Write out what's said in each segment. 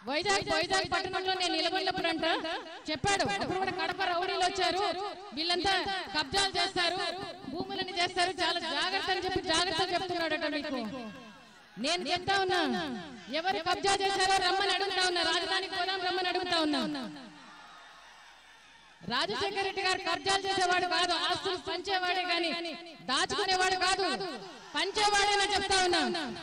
వైజాగ్ వైజాగ్ పట్టణంలో నేను నిలబడినప్పుడు అంట చెప్పాడు అప్పుడు కూడా కడప రౌడీలు వచ్చారు వీళ్ళంతా కబ్జాలు చేస్తారు భూములని చేస్తారు చాలా జాగ్రత్త అని చెప్పి జాగ్రత్త చెప్తున్నాడట మీకు నేను చెప్తా ఉన్నా ఎవరు కబ్జా చేశారో రమ్మని అడుగుతా ఉన్నా రాజధానికి పోదాం రమ్మని అడుగుతా ఉన్నా రాజశేఖర రెడ్డి గారు కబ్జాలు చేసేవాడు కాదు ఆస్తులు పంచేవాడే గాని దాచుకునేవాడు కాదు పంచేవాడేనా చెప్తా ఉన్నా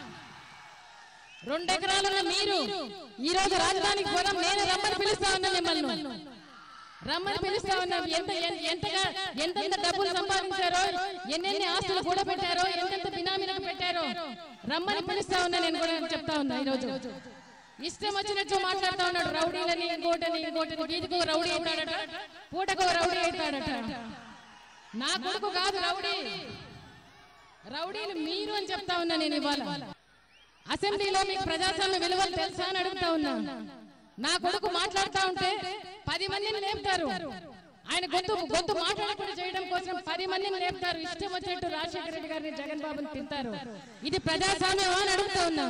రెండు ఎకరాలున్న మీరు ఈ రోజు రాజధానికి పోదాం నేను రమ్మని పిలుస్తా ఉన్నా మిమ్మల్ని రమ్మని పిలుస్తా ఉన్నా ఎంత ఎంత- ఎంతగా ఎంతెంత డబ్బులు సంపాదించారో ఎన్నెన్ని ఆస్తులు కూడా పెట్టారో ఎంతెంత బినామీలకు పెట్టారో రమ్మని పిలుస్తా ఉన్నా నేను కూడా చెప్తా ఉన్నా ఈ రోజు ఇష్టం వచ్చినట్టు మాట్లాడుతా ఉన్నాడు రౌడీలని ఇంకోటని ఇంకోటని వీధికో రౌడీ అవుతాడట పూటకో రౌడీ అవుతాడట నా కొడుకు కాదు రౌడీ రౌడీలు మీరు అని చెప్తా ఉన్నా నేను ఇవాళ అసెంబ్లీలో మీకు ప్రజాస్వామ్య విలువలు తెలుసా అని అడుగుతా ఉన్నా నా కొడుకు మాట్లాడుతా ఉంటే పది మందిని లేపుతారు ఆయన గొంతు గొంతు మాట్లాడకుండా చేయడం కోసం పది మందిని లేపుతారు ఇష్టం వచ్చినట్టు రాజశేఖర రెడ్డి గారిని జగన్ బాబుని తింటారు ఇది ప్రజాస్వామ్యం అని అడుగుతా ఉన్నా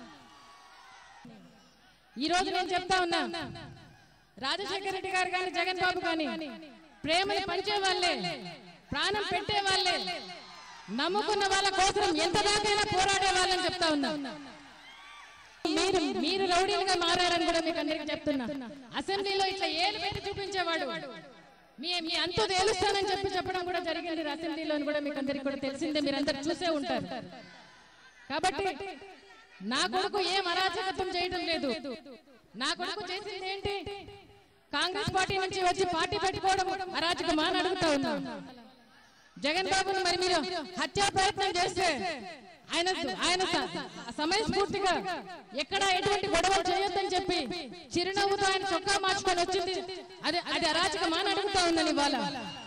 ఈ రోజు నేను చెప్తా ఉన్నా రాజశేఖర రెడ్డి గారు కానీ జగన్ బాబు కానీ ప్రేమని పంచే వాళ్ళే ప్రాణం పెట్టే వాళ్ళే నమ్ముకున్న వాళ్ళ కోసం ఎంత దాకైనా పోరాడే వాళ్ళని చెప్తా ఉన్నా మీరు మీరు రౌడీలుగా మారారని కూడా మీకు అందరికీ చెప్తున్నా అసెంబ్లీలో ఇట్లా ఏలు పెట్టి చూపించేవాడు మీ మీ అంతు తేలుస్తానని చెప్పి చెప్పడం కూడా జరిగింది అసెంబ్లీలో కూడా మీకు అందరికీ కూడా తెలిసిందే మీరందరూ చూసే ఉంటారు కాబట్టి నా కొడుకు ఏం అరాచకత్వం చేయడం లేదు నా కొడుకు చేసింది ఏంటి కాంగ్రెస్ పార్టీ నుంచి వచ్చి పార్టీ పెట్టుకోవడం అరాచకమా అని అడుగుతా ఉన్నా జగన్ బాబుని మరి మీరు హత్యా ప్రయత్నం చేస్తే ఆయన ఆయన స- సమయస్ఫూర్తిగా ఎక్కడ ఎటువంటి గొడవలు చేయొద్దని చెప్పి చిరునవ్వుతో ఆయన చొక్కా మార్చుకొని వచ్చింది అది అది అరాచకమా అని అడుగుతా ఉందని ఇవాళ